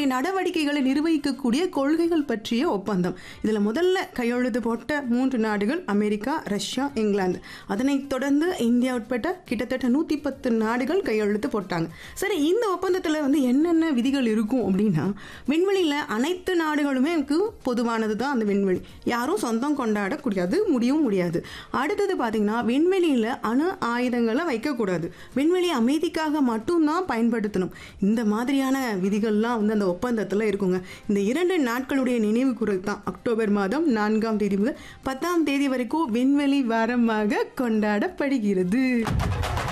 அதனுடைய நடவடிக்கைகளை நிர்வகிக்கக்கூடிய கொள்கைகள் பற்றிய ஒப்பந்தம் இதில் முதல்ல கையெழுத்து போட்ட மூன்று நாடுகள் அமெரிக்கா ரஷ்யா இங்கிலாந்து அதனைத் தொடர்ந்து இந்தியா உட்பட்ட கிட்டத்தட்ட நூற்றி பத்து நாடுகள் கையெழுத்து போட்டாங்க சரி இந்த ஒப்பந்தத்தில் வந்து என்னென்ன விதிகள் இருக்கும் அப்படின்னா விண்வெளியில் அனைத்து நாடுகளுமே பொதுவானது தான் அந்த விண்வெளி யாரும் சொந்தம் கொண்டாடக்கூடாது முடியவும் முடியாது அடுத்தது பார்த்தீங்கன்னா விண்வெளியில் அணு ஆயுதங்களை வைக்கக்கூடாது விண்வெளி அமைதிக்காக மட்டும்தான் பயன்படுத்தணும் இந்த மாதிரியான விதிகள்லாம் வந்து அந்த ஒப்பந்தத்தில் இருக்குங்க இந்த இரண்டு நாட்களுடைய நினைவு குரல் தான் அக்டோபர் மாதம் நான்காம் தேதி முதல் பத்தாம் தேதி வரைக்கும் விண்வெளி வாரமாக கொண்டாடப்படுகிறது